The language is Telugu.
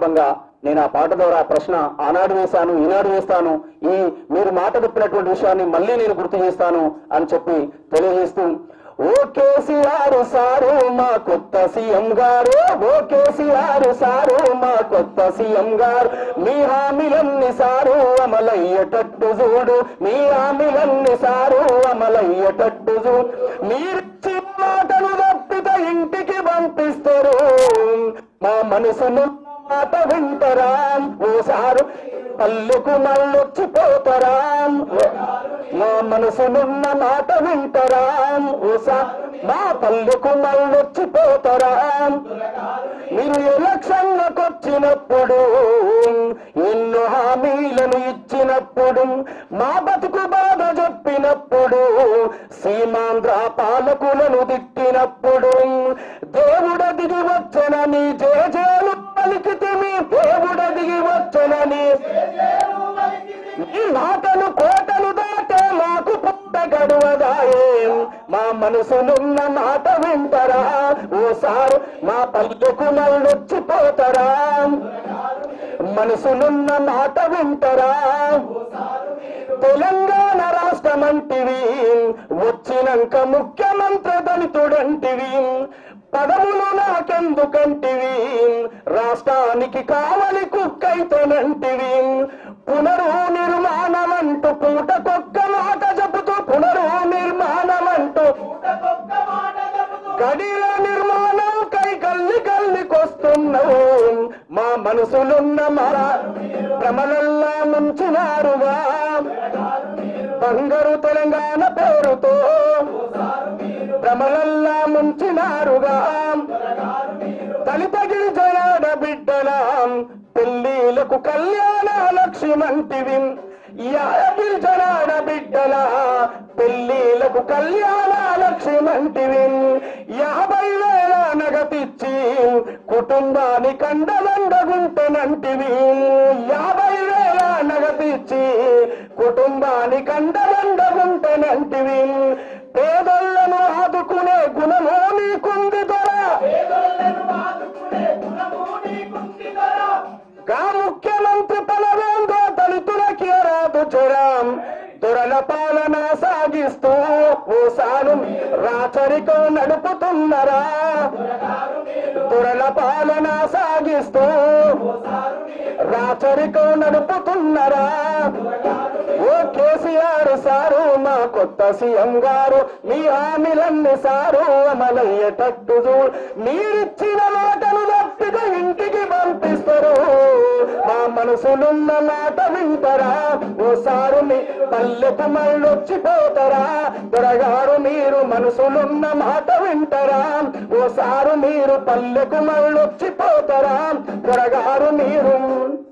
సందర్భంగా నేను ఆ పాట ద్వారా ఆ ప్రశ్న ఆనాడు వేశాను ఈనాడు వేస్తాను ఈ మీరు మాట తప్పినటువంటి విషయాన్ని మళ్ళీ నేను గుర్తు చేస్తాను అని చెప్పి తెలియజేస్తూ ఓ కేసీఆర్ సారు మా కొత్త సీఎం గారు ఓ కేసీఆర్ సారు మా కొత్త సీఎం గారు మీ హామీలన్నీ సారు అమలయ్యేటట్టు చూడు మీ హామీలన్నీ సారు అమలయ్యేటట్టు చూడు మీరిచ్చిన మాటలు తప్పితే ఇంటికి పంపిస్తారు మా మనసును మాట వింటరా ఓసారు పల్లెకు మళ్ళొచ్చిపోతారా మా మనసునున్న మాట వింటరా ఓసా మా పల్లెకు మళ్ళొచ్చిపోతారా మీరు ఎలక్షన్లకు వచ్చినప్పుడు ఎన్నో హామీలను ఇచ్చినప్పుడు మా బతుకు బాధ చెప్పినప్పుడు సీమాంధ్ర పాలకులను తిట్టినప్పుడు దేవుడ దిగి వచ్చనని జేజేలు పలికితిమి దేవుడ దిగి వచ్చనని ఈ మాటలు కోటలు దాటే మాకు పుట్ట గడువదాయే మా మనసునున్న మాట వింటరా ఓసారి మా పల్లెకు మళ్ళొచ్చిపోతారా మనసునున్న మాట వింటరా తెలంగాణ రాష్ట్రమంటివి వచ్చినాక ముఖ్యమంత్రి దళితుడంటివి పదములు నాకెందుకంటివి రాష్ట్రానికి కావలి కుక్కైతేనంటివి పునరు నిర్మాణం అంటూ పూటకొక్క మాట చెబుతూ పునరు నిర్మాణం అంటూ గడిల నిర్మాణం కై కల్లి కల్లికొస్తున్నావు మా మనసులున్న మర భ్రమలల్లా ముంచినారుగా బంగారు తెలంగాణ పేరుతో భ్రమలల్లా ముంచినారుగా దళిత గిరిజనాడ బిడ్డల పెళ్లిలకు కళ్యాణ లక్ష్యమంటివి యాడ గిరిజనాడ బిడ్డల పెళ్లిలకు కళ్యాణ లక్ష్యమంటివి యాభై వేల నగతిచ్చి కుటుంబాన్ని కండదండగుంటనంటివి యాభై వేల నగతిచ్చి కుటుంబాన్ని కండదండగుంటనంటివి పేదలను ఆదుకునే గుణము నీకుంది దొర గా ముఖ్యమంత్రి పదవేందో దళితులకి రాదు జ్వరం దొరల పాలన సాగిస్తూ ఓసాను రాచరికం నడుపుతున్నరా దొరల పాలన సాగిస్తూ రాచరికం నడుపుతున్నరా ఓ కేసీఆర్ సారు మా కొత్త సీఎం గారు మీ హామీలన్నీ సారు అమలయ్యేటట్టు చూడు మీరిచ్చిన మాటలు తప్పితే ఇంటికి పంపిస్తారు మా మనసులున్న మాట వింటారా ఓసారు మీ పల్లెకు మళ్ళొచ్చిపోతారా దొరగారు మీరు మనసులున్న మాట వింటారా ఓసారు మీరు పల్లెకు మళ్ళొచ్చిపోతారా దొరగారు మీరు